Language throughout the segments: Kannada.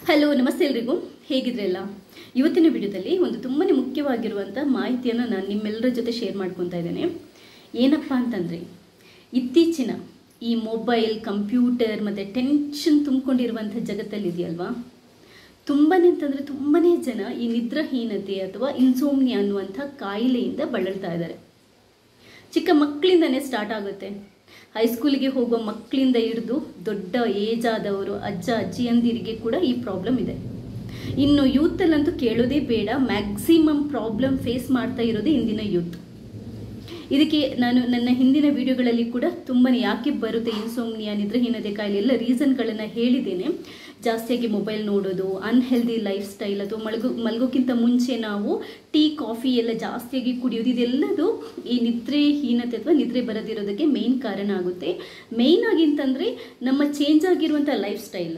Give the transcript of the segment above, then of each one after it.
ಹಲೋ ನಮಸ್ತೆ ಎಲ್ರಿಗೂ ಹೇಗಿದ್ರೆಲ್ಲ ಇವತ್ತಿನ ವಿಡಿಯೋದಲ್ಲಿ ಒಂದು ತುಂಬಾ ಮುಖ್ಯವಾಗಿರುವಂಥ ಮಾಹಿತಿಯನ್ನು ನಾನು ನಿಮ್ಮೆಲ್ಲರ ಜೊತೆ ಶೇರ್ ಮಾಡ್ಕೊತಾ ಇದ್ದೇನೆ ಏನಪ್ಪ ಅಂತಂದರೆ ಇತ್ತೀಚಿನ ಈ ಮೊಬೈಲ್ ಕಂಪ್ಯೂಟರ್ ಮತ್ತು ಟೆನ್ಷನ್ ತುಂಬಿಕೊಂಡಿರುವಂಥ ಜಗತ್ತಲ್ಲಿ ಇದೆಯಲ್ವಾ ತುಂಬಾ ಅಂತಂದರೆ ತುಂಬಾ ಜನ ಈ ನಿದ್ರಾಹೀನತೆ ಅಥವಾ ಇನ್ಸೋಮ್ನಿಯಾ ಅನ್ನುವಂಥ ಕಾಯಿಲೆಯಿಂದ ಬಳಲ್ತಾ ಇದ್ದಾರೆ ಚಿಕ್ಕ ಮಕ್ಕಳಿಂದನೇ ಸ್ಟಾರ್ಟ್ ಆಗುತ್ತೆ ಹೈಸ್ಕೂಲಿಗೆ ಹೋಗುವ ಮಕ್ಕಳಿಂದ ಹಿಡಿದು ದೊಡ್ಡ ಏಜ್ ಆದವರು ಅಜ್ಜ ಅಜ್ಜಿಯಂದಿರಿಗೆ ಕೂಡ ಈ ಪ್ರಾಬ್ಲಮ್ ಇದೆ ಇನ್ನು ಯೂತಲ್ಲಂತೂ ಕೇಳೋದೇ ಬೇಡ ಮ್ಯಾಕ್ಸಿಮಮ್ ಪ್ರಾಬ್ಲಮ್ ಫೇಸ್ ಮಾಡ್ತಾ ಇರೋದೇ ಇಂದಿನ ಯೂತ್ ಇದಕ್ಕೆ ನಾನು ನನ್ನ ಹಿಂದಿನ ವಿಡಿಯೋಗಳಲ್ಲಿ ಕೂಡ ತುಂಬಾ ಯಾಕೆ ಬರುತ್ತೆ ಇನ್ಸೋಮ್ನಿಯಾ ನಿದ್ರಹೀನತೆ ಕಾಯಿಲೆ ಎಲ್ಲ ರೀಸನ್ಗಳನ್ನು ಹೇಳಿದ್ದೇನೆ ಜಾಸ್ತಿಯಾಗಿ ಮೊಬೈಲ್ ನೋಡೋದು ಅನ್ಹೆಲ್ದಿ ಲೈಫ್ ಸ್ಟೈಲ್ ಅಥವಾ ಮಲಗೋ ಮಲಗೋಕ್ಕಿಂತ ಮುಂಚೆ ನಾವು ಟೀ ಕಾಫಿ ಎಲ್ಲ ಜಾಸ್ತಿಯಾಗಿ ಕುಡಿಯೋದು ಇದೆಲ್ಲದು ಈ ನಿದ್ರೆಹೀನತೆ ಅಥವಾ ನಿದ್ರೆ ಬರದಿರೋದಕ್ಕೆ ಮೇನ್ ಕಾರಣ ಆಗುತ್ತೆ ಮೇಯ್ನ್ ಆಗಿ ಅಂತಂದರೆ ನಮ್ಮ ಚೇಂಜ್ ಆಗಿರುವಂಥ ಲೈಫ್ ಸ್ಟೈಲ್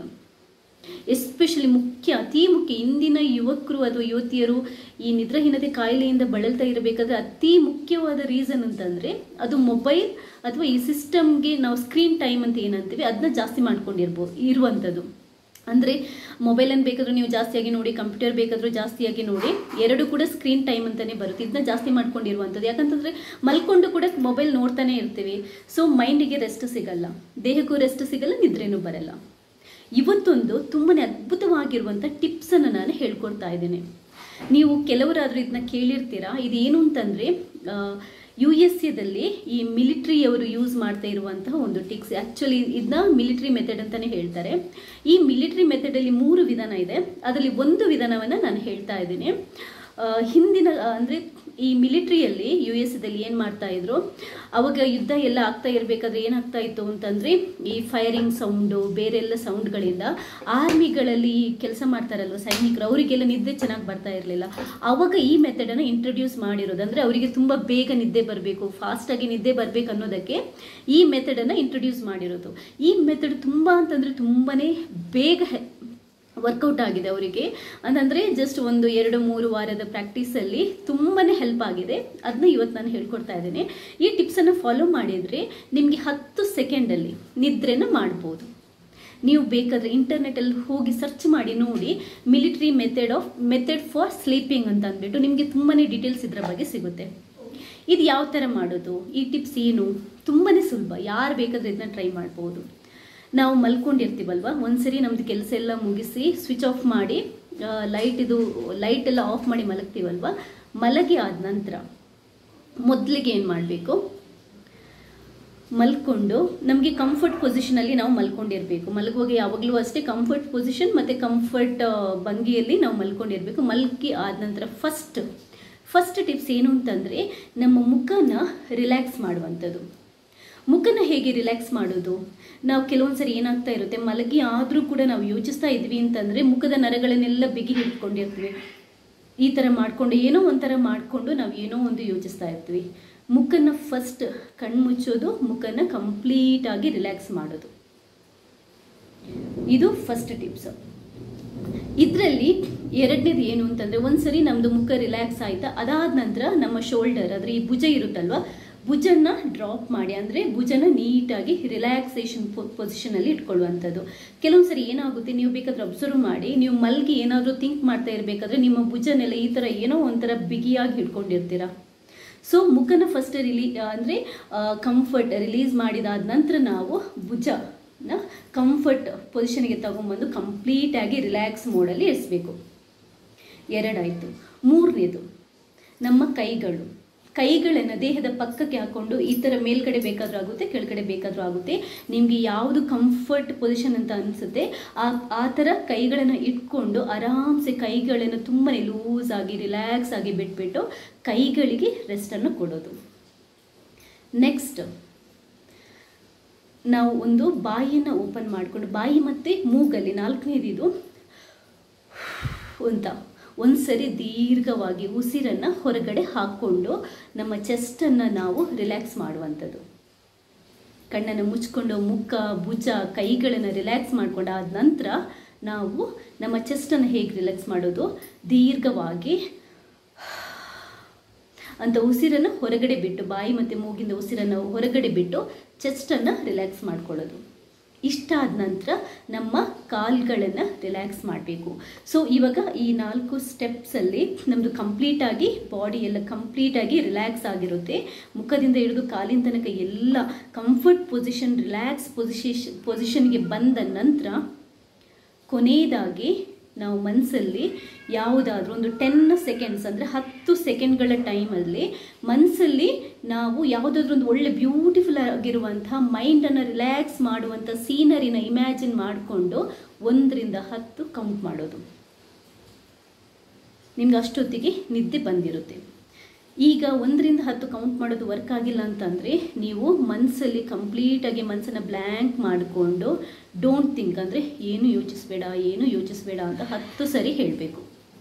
ಎಸ್ಪೆಷಲಿ ಮುಖ್ಯ ಅತಿ ಮುಖ್ಯ ಇಂದಿನ ಯುವಕರು ಅಥವಾ ಯುವತಿಯರು ಈ ನಿದ್ರಾಹೀನತೆ ಕಾಯಿಲೆಯಿಂದ ಬಳಲ್ತಾ ಇರಬೇಕಾದ್ರೆ ಅತಿ ಮುಖ್ಯವಾದ ರೀಸನ್ ಅಂತಂದರೆ ಅದು ಮೊಬೈಲ್ ಅಥವಾ ಈ ಸಿಸ್ಟಮ್ಗೆ ನಾವು ಸ್ಕ್ರೀನ್ ಟೈಮ್ ಅಂತ ಏನಂತೀವಿ ಅದನ್ನ ಜಾಸ್ತಿ ಮಾಡ್ಕೊಂಡಿರ್ಬೋದು ಇರುವಂಥದ್ದು ಅಂದರೆ ಮೊಬೈಲನ್ನು ಬೇಕಾದರೂ ನೀವು ಜಾಸ್ತಿಯಾಗಿ ನೋಡಿ ಕಂಪ್ಯೂಟರ್ ಬೇಕಾದರೂ ಜಾಸ್ತಿಯಾಗಿ ನೋಡಿ ಎರಡು ಕೂಡ ಸ್ಕ್ರೀನ್ ಟೈಮ್ ಅಂತಲೇ ಬರುತ್ತೆ ಇದನ್ನ ಜಾಸ್ತಿ ಮಾಡ್ಕೊಂಡಿರುವಂಥದ್ದು ಯಾಕಂತಂದರೆ ಮಲ್ಕೊಂಡು ಕೂಡ ಮೊಬೈಲ್ ನೋಡ್ತಾನೆ ಇರ್ತೀವಿ ಸೊ ಮೈಂಡಿಗೆ ರೆಸ್ಟ್ ಸಿಗಲ್ಲ ದೇಹಕ್ಕೂ ರೆಸ್ಟ್ ಸಿಗಲ್ಲ ನಿದ್ರೇನೂ ಬರಲ್ಲ ಇವತ್ತೊಂದು ತುಂಬಾ ಅದ್ಭುತವಾಗಿರುವಂಥ ಟಿಪ್ಸನ್ನು ನಾನು ಹೇಳ್ಕೊಡ್ತಾ ಇದ್ದೇನೆ ನೀವು ಕೆಲವರಾದರೂ ಇದನ್ನ ಕೇಳಿರ್ತೀರಾ ಇದೇನು ಅಂತಂದರೆ ಯು ಎಸ್ ಎದಲ್ಲಿ ಈ ಮಿಲಿಟ್ರಿಯವರು ಯೂಸ್ ಮಾಡ್ತಾ ಇರುವಂತಹ ಒಂದು ಟಿಕ್ಸ್ ಆ್ಯಕ್ಚುಲಿ ಇದನ್ನ ಮಿಲಿಟ್ರಿ ಮೆಥಡ್ ಅಂತಲೇ ಹೇಳ್ತಾರೆ ಈ ಮಿಲಿಟ್ರಿ ಮೆಥಡಲ್ಲಿ ಮೂರು ವಿಧಾನ ಇದೆ ಅದರಲ್ಲಿ ಒಂದು ವಿಧಾನವನ್ನು ನಾನು ಹೇಳ್ತಾ ಇದ್ದೀನಿ ಹಿಂದಿನ ಅಂದರೆ ಈ ಮಿಲಿಟ್ರಿಯಲ್ಲಿ ಯು ಎಸ್ ದಲ್ಲಿ ಏನು ಮಾಡ್ತಾ ಇದ್ರು ಅವಾಗ ಯುದ್ಧ ಎಲ್ಲ ಆಗ್ತಾ ಇರಬೇಕಾದ್ರೆ ಏನಾಗ್ತಾ ಇತ್ತು ಅಂತಂದರೆ ಈ ಫೈರಿಂಗ್ ಸೌಂಡು ಬೇರೆಲ್ಲ ಸೌಂಡ್ಗಳಿಂದ ಆರ್ಮಿಗಳಲ್ಲಿ ಕೆಲಸ ಮಾಡ್ತಾರಲ್ವ ಸೈನಿಕರು ಅವರಿಗೆಲ್ಲ ನಿದ್ದೆ ಚೆನ್ನಾಗಿ ಬರ್ತಾ ಇರಲಿಲ್ಲ ಅವಾಗ ಈ ಮೆಥಡನ್ನು ಇಂಟ್ರೊಡ್ಯೂಸ್ ಮಾಡಿರೋದು ಅಂದರೆ ಅವರಿಗೆ ತುಂಬ ಬೇಗ ನಿದ್ದೆ ಬರಬೇಕು ಫಾಸ್ಟಾಗಿ ನಿದ್ದೆ ಬರಬೇಕು ಅನ್ನೋದಕ್ಕೆ ಈ ಮೆಥಡನ್ನು ಇಂಟ್ರೊಡ್ಯೂಸ್ ಮಾಡಿರೋದು ಈ ಮೆಥಡ್ ತುಂಬ ಅಂತಂದರೆ ತುಂಬಾ ಬೇಗ ವರ್ಕೌಟ್ ಆಗಿದೆ ಅವರಿಗೆ ಅಂತಂದರೆ ಜಸ್ಟ್ ಒಂದು ಎರಡು ಮೂರು ವಾರದ ಪ್ರಾಕ್ಟೀಸಲ್ಲಿ ತುಂಬಾ ಹೆಲ್ಪ್ ಆಗಿದೆ ಅದನ್ನ ಇವತ್ತು ನಾನು ಹೇಳ್ಕೊಡ್ತಾ ಇದ್ದೇನೆ ಈ ಟಿಪ್ಸನ್ನು ಫಾಲೋ ಮಾಡಿದರೆ ನಿಮಗೆ ಹತ್ತು ಸೆಕೆಂಡಲ್ಲಿ ನಿದ್ರೆನ ಮಾಡ್ಬೋದು ನೀವು ಬೇಕಾದರೆ ಇಂಟರ್ನೆಟಲ್ಲಿ ಹೋಗಿ ಸರ್ಚ್ ಮಾಡಿ ನೋಡಿ military method of method for sleeping ಅಂತ ಅಂದ್ಬಿಟ್ಟು ನಿಮಗೆ ತುಂಬಾ ಡೀಟೇಲ್ಸ್ ಇದರ ಬಗ್ಗೆ ಸಿಗುತ್ತೆ ಇದು ಯಾವ ಥರ ಮಾಡೋದು ಈ ಟಿಪ್ಸ್ ಏನು ತುಂಬಾ ಸುಲಭ ಯಾರು ಬೇಕಾದರೆ ಇದನ್ನ ಟ್ರೈ ಮಾಡ್ಬೋದು ನಾವು ಮಲ್ಕೊಂಡಿರ್ತೀವಲ್ವ ಒಂದ್ಸರಿ ನಮ್ಮದು ಕೆಲಸ ಎಲ್ಲ ಮುಗಿಸಿ ಸ್ವಿಚ್ ಆಫ್ ಮಾಡಿ ಲೈಟ್ ಇದು ಲೈಟ್ ಎಲ್ಲ ಆಫ್ ಮಾಡಿ ಮಲಗ್ತೀವಲ್ವ ಮಲಗಿ ಆದ ನಂತರ ಮೊದಲಿಗೆ ಏನು ಮಾಡಬೇಕು ಮಲ್ಕೊಂಡು ನಮಗೆ ಕಂಫರ್ಟ್ ಪೊಸಿಷನಲ್ಲಿ ನಾವು ಮಲ್ಕೊಂಡಿರಬೇಕು ಮಲಗುವಾಗ ಯಾವಾಗಲೂ ಅಷ್ಟೇ ಕಂಫರ್ಟ್ ಪೊಸಿಷನ್ ಮತ್ತು ಕಂಫರ್ಟ್ ಭಂಗಿಯಲ್ಲಿ ನಾವು ಮಲ್ಕೊಂಡಿರಬೇಕು ಮಲ್ಗಿ ಆದ ನಂತರ ಫಸ್ಟ್ ಫಸ್ಟ್ ಟಿಪ್ಸ್ ಏನು ಅಂತಂದರೆ ನಮ್ಮ ಮುಖನ ರಿಲ್ಯಾಕ್ಸ್ ಮಾಡುವಂಥದ್ದು ಮುಖನ ಹೇಗೆ ರಿಲ್ಯಾಕ್ಸ್ ಮಾಡೋದು ನಾವು ಕೆಲವೊಂದು ಸರಿ ಏನಾಗ್ತಾ ಇರುತ್ತೆ ಮಲಗಿ ಆದರೂ ಕೂಡ ನಾವು ಯೋಚಿಸ್ತಾ ಇದ್ವಿ ಅಂತಂದರೆ ಮುಖದ ನರಗಳನ್ನೆಲ್ಲ ಬಿಗಿ ಹಿಡ್ಕೊಂಡಿರ್ತೀವಿ ಈ ಥರ ಮಾಡಿಕೊಂಡು ಏನೋ ಒಂಥರ ಮಾಡಿಕೊಂಡು ನಾವು ಏನೋ ಒಂದು ಯೋಚಿಸ್ತಾ ಇರ್ತೀವಿ ಮುಖನ ಫಸ್ಟ್ ಕಣ್ಮುಚ್ಚೋದು ಮುಖನ ಕಂಪ್ಲೀಟಾಗಿ ರಿಲ್ಯಾಕ್ಸ್ ಮಾಡೋದು ಇದು ಫಸ್ಟ್ ಟಿಪ್ಸ್ ಇದರಲ್ಲಿ ಎರಡನೇದು ಏನು ಅಂತಂದರೆ ಒಂದ್ಸರಿ ನಮ್ಮದು ಮುಖ ರಿಲ್ಯಾಕ್ಸ್ ಆಯಿತಾ ಅದಾದ ನಂತರ ನಮ್ಮ ಶೋಲ್ಡರ್ ಅಂದರೆ ಈ ಭುಜ ಇರುತ್ತಲ್ವ ಭುಜನ ಡ್ರಾಪ್ ಮಾಡಿ ಅಂದರೆ ಭುಜನ ನೀಟಾಗಿ ರಿಲ್ಯಾಕ್ಸೇಷನ್ ಪೊಸಿಷನಲ್ಲಿ ಇಟ್ಕೊಳ್ಳುವಂಥದ್ದು ಕೆಲವೊಂದು ಸರಿ ಏನಾಗುತ್ತೆ ನೀವು ಬೇಕಾದ್ರೆ ಅಬ್ಸರ್ವ್ ಮಾಡಿ ನೀವು ಮಲ್ಗಿ ಏನಾದರೂ ಥಿಂಕ್ ಮಾಡ್ತಾ ಇರಬೇಕಾದ್ರೆ ನಿಮ್ಮ ಭುಜನೆಲ್ಲ ಈ ಥರ ಏನೋ ಒಂಥರ ಬಿಗಿಯಾಗಿ ಹಿಡ್ಕೊಂಡಿರ್ತೀರ ಸೊ ಮುಖನ ಫಸ್ಟ್ ರಿಲೀ ಅಂದರೆ ಕಂಫರ್ಟ್ ರಿಲೀಸ್ ಮಾಡಿದಾದ ನಂತರ ನಾವು ಭುಜನ ಕಂಫರ್ಟ್ ಪೊಸಿಷನ್ಗೆ ತಗೊಂಬಂದು ಕಂಪ್ಲೀಟಾಗಿ ರಿಲ್ಯಾಕ್ಸ್ ಮೋಡಲ್ಲಿ ಇರಿಸ್ಬೇಕು ಎರಡಾಯಿತು ಮೂರನೇದು ನಮ್ಮ ಕೈಗಳು ಕೈಗಳನ್ನು ದೇಹದ ಪಕ್ಕಕ್ಕೆ ಹಾಕ್ಕೊಂಡು ಈ ಥರ ಮೇಲ್ಗಡೆ ಬೇಕಾದರೂ ಆಗುತ್ತೆ ಕೆಳಗಡೆ ಬೇಕಾದರೂ ಆಗುತ್ತೆ ನಿಮಗೆ ಯಾವುದು ಕಂಫರ್ಟ್ ಪೊಸಿಷನ್ ಅಂತ ಅನಿಸುತ್ತೆ ಆ ಆ ಥರ ಕೈಗಳನ್ನು ಇಟ್ಕೊಂಡು ಆರಾಮ್ಸೆ ಕೈಗಳನ್ನು ತುಂಬಾ ಲೂಸ್ ಆಗಿ ರಿಲ್ಯಾಕ್ಸ್ ಆಗಿ ಬಿಟ್ಬಿಟ್ಟು ಕೈಗಳಿಗೆ ರೆಸ್ಟನ್ನು ಕೊಡೋದು ನೆಕ್ಸ್ಟ್ ನಾವು ಒಂದು ಬಾಯಿಯನ್ನು ಓಪನ್ ಮಾಡಿಕೊಂಡು ಬಾಯಿ ಮತ್ತು ಮೂಗಲ್ಲಿ ನಾಲ್ಕನೇದಿದು ಅಂತ ಒಂದು ಸರಿ ದೀರ್ಘವಾಗಿ ಉಸಿರನ್ನು ಹೊರಗಡೆ ಹಾಕ್ಕೊಂಡು ನಮ್ಮ ಚೆಸ್ಟನ್ನು ನಾವು ರಿಲ್ಯಾಕ್ಸ್ ಮಾಡುವಂಥದ್ದು ಕಣ್ಣನ್ನು ಮುಚ್ಕೊಂಡು ಮುಖ ಭುಜ ಕೈಗಳನ್ನು ರಿಲ್ಯಾಕ್ಸ್ ಮಾಡ್ಕೊಂಡು ಆದ ನಂತರ ನಾವು ನಮ್ಮ ಚೆಸ್ಟನ್ನು ಹೇಗೆ ರಿಲ್ಯಾಕ್ಸ್ ಮಾಡೋದು ದೀರ್ಘವಾಗಿ ಅಂತ ಉಸಿರನ್ನು ಹೊರಗಡೆ ಬಿಟ್ಟು ಬಾಯಿ ಮತ್ತು ಮೂಗಿಂದ ಉಸಿರನ್ನು ಹೊರಗಡೆ ಬಿಟ್ಟು ಚೆಸ್ಟನ್ನು ರಿಲ್ಯಾಕ್ಸ್ ಮಾಡ್ಕೊಳ್ಳೋದು ಇಷ್ಟ ಆದ ನಂತರ ನಮ್ಮ ಕಾಲ್ಗಳನ್ನು ರಿಲ್ಯಾಕ್ಸ್ ಮಾಡಬೇಕು ಸೊ ಇವಾಗ ಈ ನಾಲ್ಕು ಸ್ಟೆಪ್ಸಲ್ಲಿ ನಮ್ಮದು ಕಂಪ್ಲೀಟಾಗಿ ಬಾಡಿ ಎಲ್ಲ ಕಂಪ್ಲೀಟಾಗಿ ರಿಲ್ಯಾಕ್ಸ್ ಆಗಿರುತ್ತೆ ಮುಖದಿಂದ ಹಿಡಿದು ಕಾಲಿನ ತನಕ ಎಲ್ಲ ಕಂಫರ್ಟ್ ಪೊಸಿಷನ್ ರಿಲ್ಯಾಕ್ಸ್ ಪೊಸಿಷನ್ ಪೊಸಿಷನ್ಗೆ ಬಂದ ನಂತರ ಕೊನೆಯದಾಗಿ ನಾವು ಮನಸ್ಸಲ್ಲಿ ಯಾವುದಾದ್ರೂ ಒಂದು ಟೆನ್ ಸೆಕೆಂಡ್ಸ್ ಅಂದರೆ ಹತ್ತು ಸೆಕೆಂಡ್ಗಳ ಟೈಮಲ್ಲಿ ಮನಸ್ಸಲ್ಲಿ ನಾವು ಯಾವುದಾದ್ರೂ ಒಂದು ಒಳ್ಳೆ ಬ್ಯೂಟಿಫುಲ್ ಆಗಿರುವಂತಹ ಮೈಂಡನ್ನು ರಿಲ್ಯಾಕ್ಸ್ ಮಾಡುವಂಥ ಸೀನರಿನ ಇಮ್ಯಾಜಿನ್ ಮಾಡಿಕೊಂಡು ಒಂದರಿಂದ ಹತ್ತು ಕೌಂಟ್ ಮಾಡೋದು ನಿಮ್ಗೆ ಅಷ್ಟೊತ್ತಿಗೆ ನಿದ್ದೆ ಬಂದಿರುತ್ತೆ ಈಗ ಒಂದರಿಂದ ಹತ್ತು ಕೌಂಟ್ ಮಾಡೋದು ವರ್ಕ್ ಆಗಿಲ್ಲ ಅಂತಂದರೆ ನೀವು ಮನಸ್ಸಲ್ಲಿ ಕಂಪ್ಲೀಟಾಗಿ ಮನಸ್ಸನ್ನು ಬ್ಲ್ಯಾಂಕ್ ಮಾಡಿಕೊಂಡು ಡೋಂಟ್ ಥಿಂಕ್ ಅಂದರೆ ಏನು ಯೋಚಿಸಬೇಡ ಏನು ಯೋಚಿಸಬೇಡ ಅಂತ ಹತ್ತು ಸರಿ ಹೇಳಬೇಕು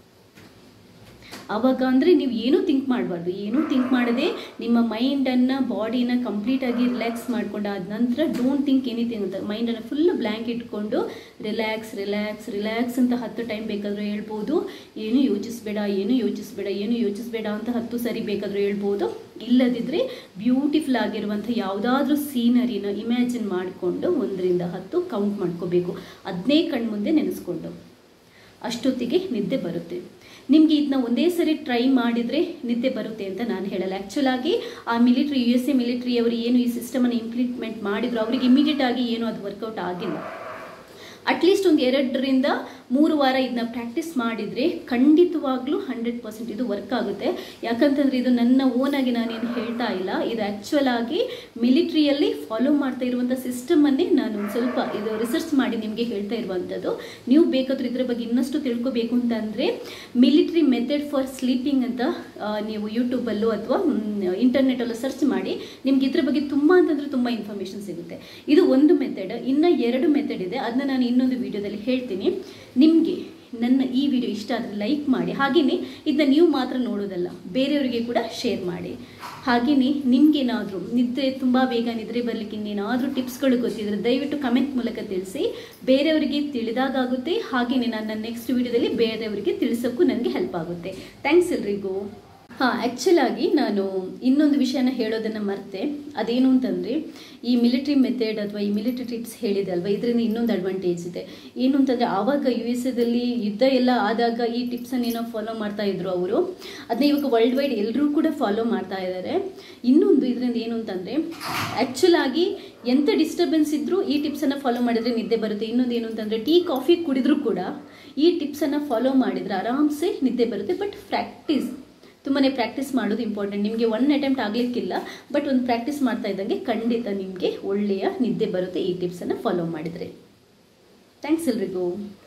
ಅವಾಗ ಅಂದರೆ ನೀವು ಏನೂ ಥಿಂಕ್ ಮಾಡಬಾರ್ದು ಏನೂ ಥಿಂಕ್ ಮಾಡದೆ ನಿಮ್ಮ ಮೈಂಡನ್ನು ಬಾಡಿನ ಕಂಪ್ಲೀಟಾಗಿ ರಿಲ್ಯಾಕ್ಸ್ ಮಾಡ್ಕೊಂಡಾದ ನಂತರ ಡೋಂಟ್ ಥಿಂಕ್ ಎನಿಥಿಂಗ್ ಅಂತ ಮೈಂಡನ್ನು ಫುಲ್ ಬ್ಲ್ಯಾಂಕ್ ಇಟ್ಕೊಂಡು ರಿಲ್ಯಾಕ್ಸ್ ರಿಲ್ಯಾಕ್ಸ್ ರಿಲ್ಯಾಕ್ಸ್ ಅಂತ ಹತ್ತು ಟೈಮ್ ಬೇಕಾದರೂ ಹೇಳ್ಬೋದು ಏನು ಯೋಚಿಸಬೇಡ ಏನು ಯೋಚಿಸಬೇಡ ಏನು ಯೋಚಿಸಬೇಡ ಅಂತ ಹತ್ತು ಸರಿ ಬೇಕಾದರೂ ಹೇಳ್ಬೋದು ಇಲ್ಲದಿದ್ದರೆ ಬ್ಯೂಟಿಫುಲ್ ಆಗಿರುವಂಥ ಯಾವುದಾದ್ರೂ ಸೀನರಿನ ಇಮ್ಯಾಜಿನ್ ಮಾಡಿಕೊಂಡು ಒಂದರಿಂದ ಹತ್ತು ಕೌಂಟ್ ಮಾಡ್ಕೋಬೇಕು ಅದನ್ನೇ ಕಣ್ಮುಂದೆ ನೆನೆಸ್ಕೊಂಡು ಅಷ್ಟೊತ್ತಿಗೆ ನಿದ್ದೆ ಬರುತ್ತೆ ನಿಮಗೆ ಇದನ್ನ ಒಂದೇ ಸರಿ ಟ್ರೈ ಮಾಡಿದರೆ ನಿದ್ದೆ ಬರುತ್ತೆ ಅಂತ ನಾನು ಹೇಳಲ್ಲ ಆ್ಯಕ್ಚುಲಾಗಿ ಆ military U S A military ಅವರು ಏನು ಈ ಸಿಸ್ಟಮನ್ನು ಇಂಪ್ಲಿಮೆಂಟ್ ಮಾಡಿದ್ರು ಅವರಿಗೆ ಇಮಿಡಿಯೇಟ್ ಆಗಿ ಏನು ಅದು ವರ್ಕೌಟ್ ಆಗಿಲ್ಲ ಅಟ್ಲೀಸ್ಟ್ ಒಂದು ಎರಡರಿಂದ ಮೂರು ವಾರ ಇದನ್ನ ಪ್ರಾಕ್ಟೀಸ್ ಮಾಡಿದರೆ ಖಂಡಿತವಾಗ್ಲೂ ಹಂಡ್ರೆಡ್ ಪರ್ಸೆಂಟ್ ಇದು ವರ್ಕ್ ಆಗುತ್ತೆ ಯಾಕಂತಂದರೆ ಇದು ನನ್ನ ಓನಾಗಿ ನಾನೇನು ಹೇಳ್ತಾ ಇಲ್ಲ ಇದು ಆ್ಯಕ್ಚುಲ್ ಆಗಿ ಮಿಲಿಟ್ರಿಯಲ್ಲಿ ಫಾಲೋ ಮಾಡ್ತಾ ಇರುವಂಥ ಸಿಸ್ಟಮನ್ನೇ ನಾನು ಒಂದು ಸ್ವಲ್ಪ ಇದು ರಿಸರ್ಚ್ ಮಾಡಿ ನಿಮಗೆ ಹೇಳ್ತಾ ಇರುವಂಥದ್ದು ನೀವು ಬೇಕಾದರೂ ಇದರ ಬಗ್ಗೆ ಇನ್ನಷ್ಟು ತಿಳ್ಕೊಬೇಕು ಅಂತಂದರೆ ಮಿಲಿಟ್ರಿ ಮೆಥಡ್ ಫಾರ್ ಸ್ಲೀಪಿಂಗ್ ಅಂತ ಆ, ನೀವು ಯೂಟ್ಯೂಬಲ್ಲೂ ಅಥವಾ ಇಂಟರ್ನೆಟಲ್ಲೂ ಸರ್ಚ್ ಮಾಡಿ ನಿಮ್ಗೆ ಇದ್ರ ಬಗ್ಗೆ ತುಂಬ ಅಂತಂದರೆ ತುಂಬ ಇನ್ಫಾರ್ಮೇಷನ್ ಸಿಗುತ್ತೆ ಇದು ಒಂದು ಮೆಥಡ್ ಇನ್ನು ಎರಡು ಮೆಥಡ್ ಇದೆ ಅದನ್ನ ನಾನು ಇನ್ನೊಂದು ವಿಡಿಯೋದಲ್ಲಿ ಹೇಳ್ತೀನಿ ನಿಮಗೆ ನನ್ನ ಈ ವಿಡಿಯೋ ಇಷ್ಟ ಆದರೆ ಲೈಕ್ ಮಾಡಿ ಹಾಗೆಯೇ ಇದನ್ನ ನೀವು ಮಾತ್ರ ನೋಡೋದಲ್ಲ ಬೇರೆಯವರಿಗೆ ಕೂಡ ಶೇರ್ ಮಾಡಿ ಹಾಗೆಯೇ ನಿಮಗೇನಾದರೂ ನಿದ್ರೆ ತುಂಬ ಬೇಗ ನಿದ್ರೆ ಬರಲಿಕ್ಕೆ ಇನ್ನೇನಾದರೂ ಟಿಪ್ಸ್ಗಳು ಗೊತ್ತಿದ್ರೆ ದಯವಿಟ್ಟು ಕಮೆಂಟ್ ಮೂಲಕ ತಿಳಿಸಿ ಬೇರೆಯವರಿಗೆ ತಿಳಿದಾಗುತ್ತೆ ಹಾಗೆಯೇ ನನ್ನ ನೆಕ್ಸ್ಟ್ ವಿಡಿಯೋದಲ್ಲಿ ಬೇರೆಯವರಿಗೆ ತಿಳಿಸೋಕ್ಕೂ ನನಗೆ ಹೆಲ್ಪ್ ಆಗುತ್ತೆ ಥ್ಯಾಂಕ್ಸ್ ಎಲ್ರಿಗೂ ಹಾಂ ಆ್ಯಕ್ಚುಲಾಗಿ ನಾನು ಇನ್ನೊಂದು ವಿಷಯನ ಹೇಳೋದನ್ನು ಮರ್ತೆ ಅದೇನು ಅಂತಂದರೆ ಈ ಮಿಲಿಟ್ರಿ ಮೆಥಡ್ ಅಥವಾ ಈ ಮಿಲಿಟ್ರಿ ಟಿಪ್ಸ್ ಹೇಳಿದೆ ಅಲ್ವಾ ಇದರಿಂದ ಇನ್ನೊಂದು ಅಡ್ವಾಂಟೇಜ್ ಇದೆ ಏನು ಅಂತಂದರೆ ಆವಾಗ ಯು ಎಸ್ ಎದಲ್ಲಿ ಯುದ್ಧ ಎಲ್ಲ ಆದಾಗ ಈ ಟಿಪ್ಸನ್ನು ಏನೋ ಫಾಲೋ ಮಾಡ್ತಾ ಇದ್ರು ಅವರು ಅದನ್ನ ಇವಾಗ ವರ್ಲ್ಡ್ ವೈಡ್ ಎಲ್ಲರೂ ಕೂಡ ಫಾಲೋ ಮಾಡ್ತಾ ಇದ್ದಾರೆ ಇನ್ನೊಂದು ಇದರಿಂದ ಏನು ಅಂತಂದರೆ ಆ್ಯಕ್ಚುಲಾಗಿ ಎಂಥ ಡಿಸ್ಟರ್ಬೆನ್ಸ್ ಇದ್ದರೂ ಈ ಟಿಪ್ಸನ್ನು ಫಾಲೋ ಮಾಡಿದರೆ ನಿದ್ದೆ ಬರುತ್ತೆ ಇನ್ನೊಂದು ಏನು ಅಂತಂದರೆ ಟೀ ಕಾಫಿ ಕುಡಿದ್ರೂ ಕೂಡ ಈ ಟಿಪ್ಸನ್ನು ಫಾಲೋ ಮಾಡಿದರೆ ಆರಾಮ್ಸೆ ನಿದ್ದೆ ಬರುತ್ತೆ ಬಟ್ ಪ್ರಾಕ್ಟೀಸ್ ತುಂಬಾ ಪ್ರಾಕ್ಟೀಸ್ ಮಾಡೋದು ಇಂಪಾರ್ಟೆಂಟ್ ನಿಮಗೆ ಒನ್ ಅಟೆಂಪ್ಟ್ ಆಗಲಿಕ್ಕಿಲ್ಲ ಬಟ್ ಒಂದು ಪ್ರಾಕ್ಟೀಸ್ ಮಾಡ್ತಾ ಇದ್ದಂಗೆ ಖಂಡಿತ ನಿಮಗೆ ಒಳ್ಳೆಯ ನಿದ್ದೆ ಬರುತ್ತೆ ಈ ಟಿಪ್ಸನ್ನು ಫಾಲೋ ಮಾಡಿದರೆ ಥ್ಯಾಂಕ್ಸ್ ಎಲ್ರಿಗೂ